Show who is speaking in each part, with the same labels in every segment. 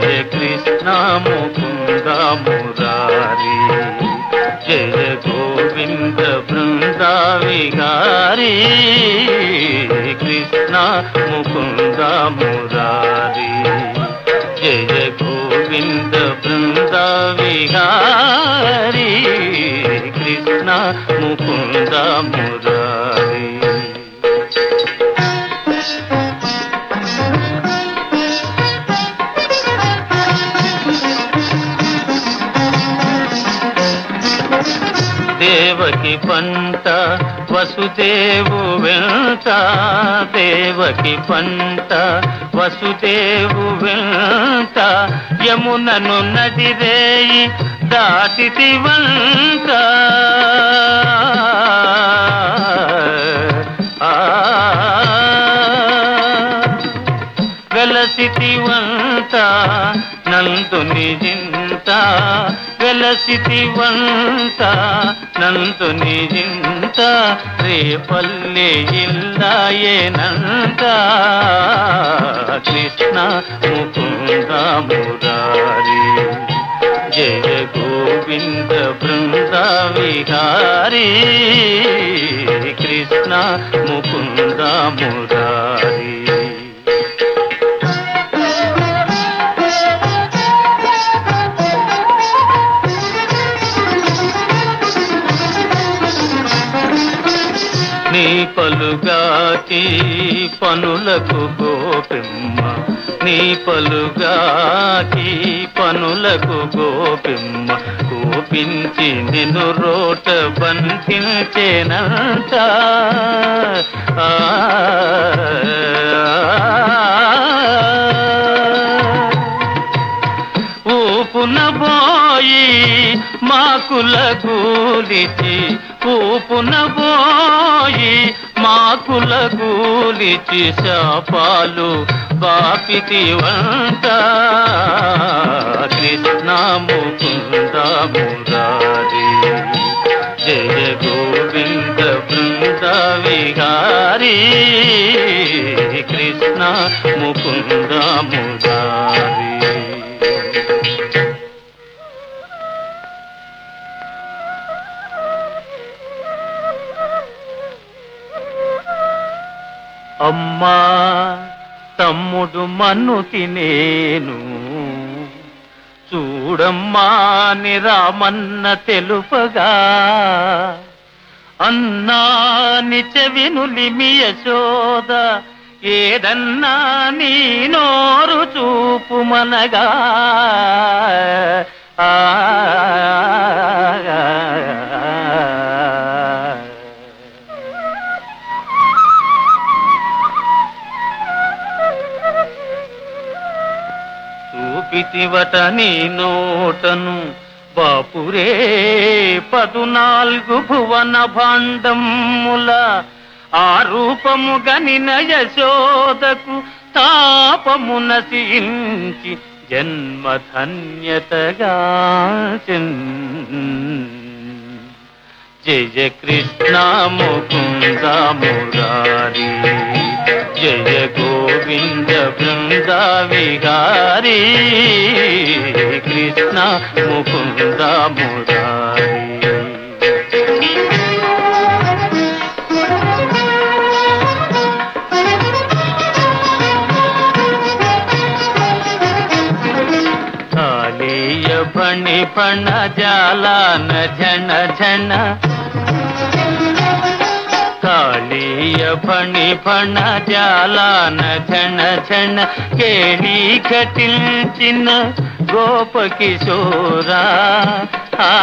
Speaker 1: జయ కృష్ణ ముకుంద మురారి జయ గోవింద బృంద విహారీ కృష్ణ ముకుంద మురారి జయ గోవింద బృంద విహారీ కృష్ణ ముకుంద మురారి దేవకి పంట వసుదేవు వెంట దేవకి పంట వసుదేవు వెంట యమునను నదిరేయి దాటితి వంట వెలసితివంత నందుని జింత వెలసితివంత నందుని జింత రేపల్లె ఇల్లాయేనంత కృష్ణ ముకుంద మురారి జయ గోవింద బృంద విహారీ కృష్ణ ముకుంద మురారి నీ పలుగాకి పనులకు గోపిమ్మ నీ పలుగాకి పనులకు గోపిమ్మ కోపించి నిన్ను రోట బంధించేనంత ఆ, ఊపున పోయి మాకుల గూలిచి ఊపున పోయి మాకుల గూలిచి శాపాలు బాపితి వంట కృష్ణ ముకుంద మురారి జయ గోవింద బృంద విహారీ కృష్ణ ముకుంద మురారి అమ్మా తమ్ముడు మన్ను తినేను చూడమ్మా అని రామన్న తెలుపగా అన్నాని చెవినులిమి యశోద ఏదన్నా నీ నోరు చూపు మనగా ఆ చూపితివట నీ నోటను బాపురే పదునాలుగు భువన భాండముల ఆ రూపము గనిన యశోదకు తాపమున సించి జన్మధన్యతగా జయ కృష్ణ ముకుంద మురారి జయ గోవింద బృంద విహారీ కృష్ణ ముకుంద మురారి కాళీయ ఫణి ఫణ జాలాన ఝణ ఝణ కాళీయ ఫణి ఫణ జాలాన ఝణ ఝణ కేళీ ఘటించిన గోప కిశోరా ఆ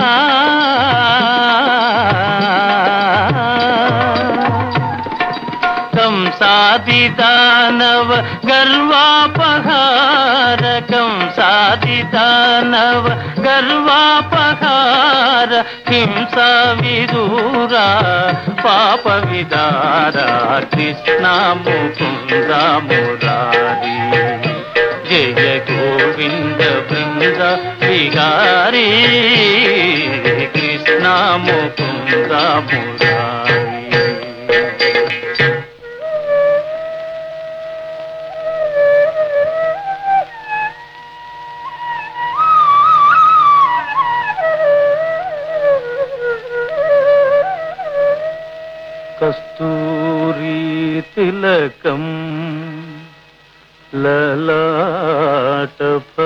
Speaker 1: కంసాది దానవ గర్వాపహార కంసాది దానవ గర్వాపహార హింస విదూరా పాప విదార కృష్ణ ముకుంద మురారి జయ గోవింద బృంద విహారీ కృష్ణ ముకుంద మురారి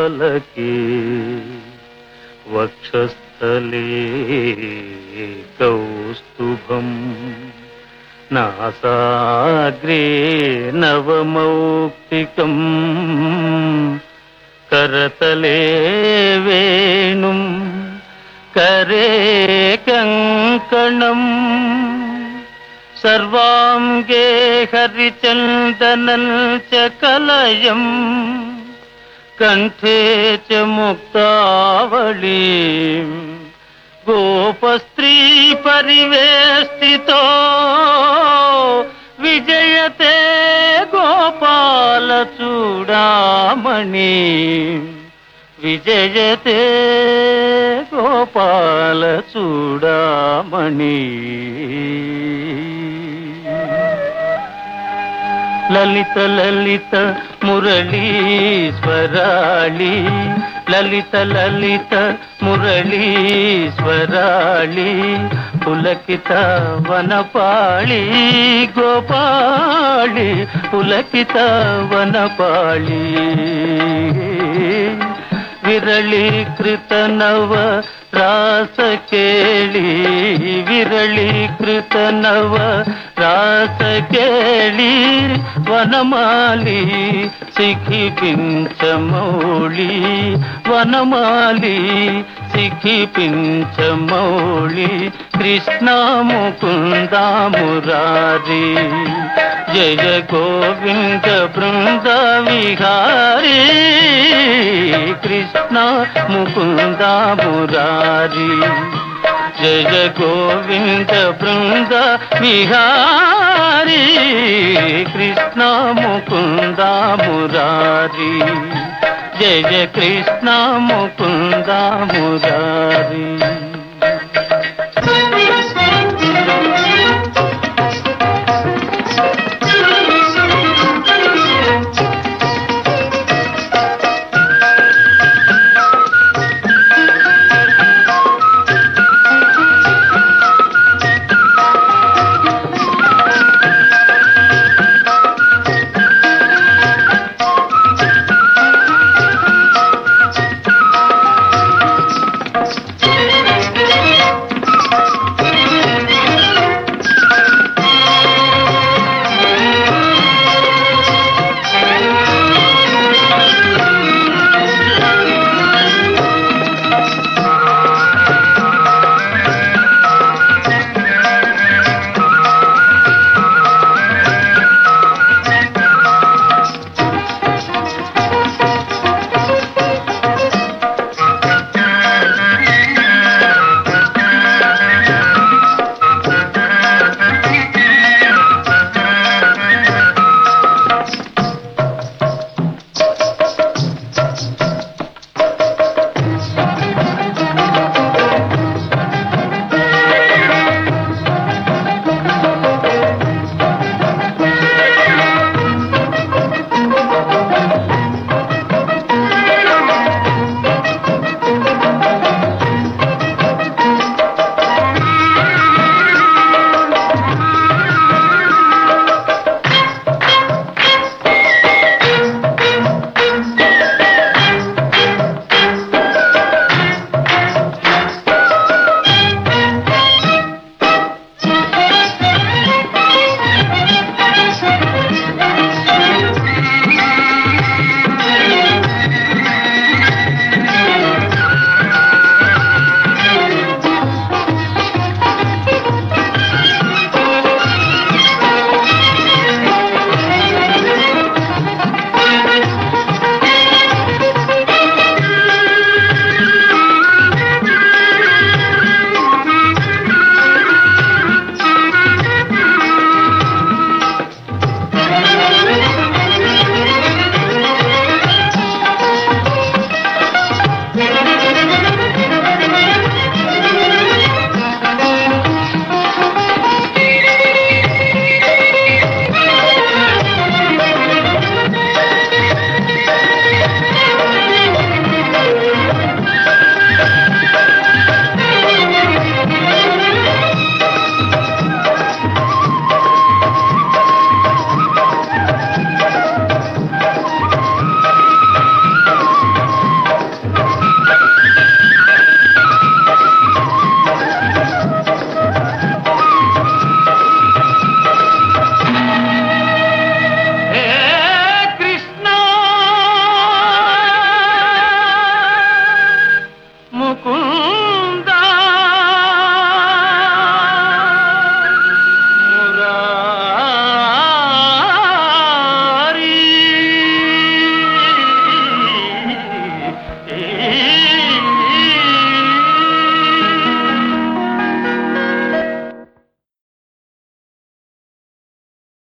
Speaker 1: ఫలకే వక్షస్థలే కౌస్తుభం నాసాగ్రే నవమౌక్తికం కరతలే వేణుం కరే కంకణం సర్వాంగే హరిచందనం చ కలయం కంఠే చ ముక్తావళీ గోపస్త్రీ పరివేష్టితో విజయతే గోపాల చూడామణి విజయతే గోపాల చూడామణి లలిత లలిత మురళీశ్వరాళి లలిత లలిత మురళీశ్వరాళి పులకిత వనపాళి గోపాళి పులకిత వనపాళి విరళీకృత నవ రాస కేళి విరళీకృత నవ రాస కేళి వనమాలి సిఖి పించమౌళి వనమాలి సిఖి పించమౌళి కృష్ణ ముకుంద మురారి జయ గోవింద బృంద విహారీ కృష్ణ ముకుంద మురారి జయ గోవింద బృంద విహారీ కృష్ణ ముకుంద మురారి జయ కృష్ణ ముకుంద మురారి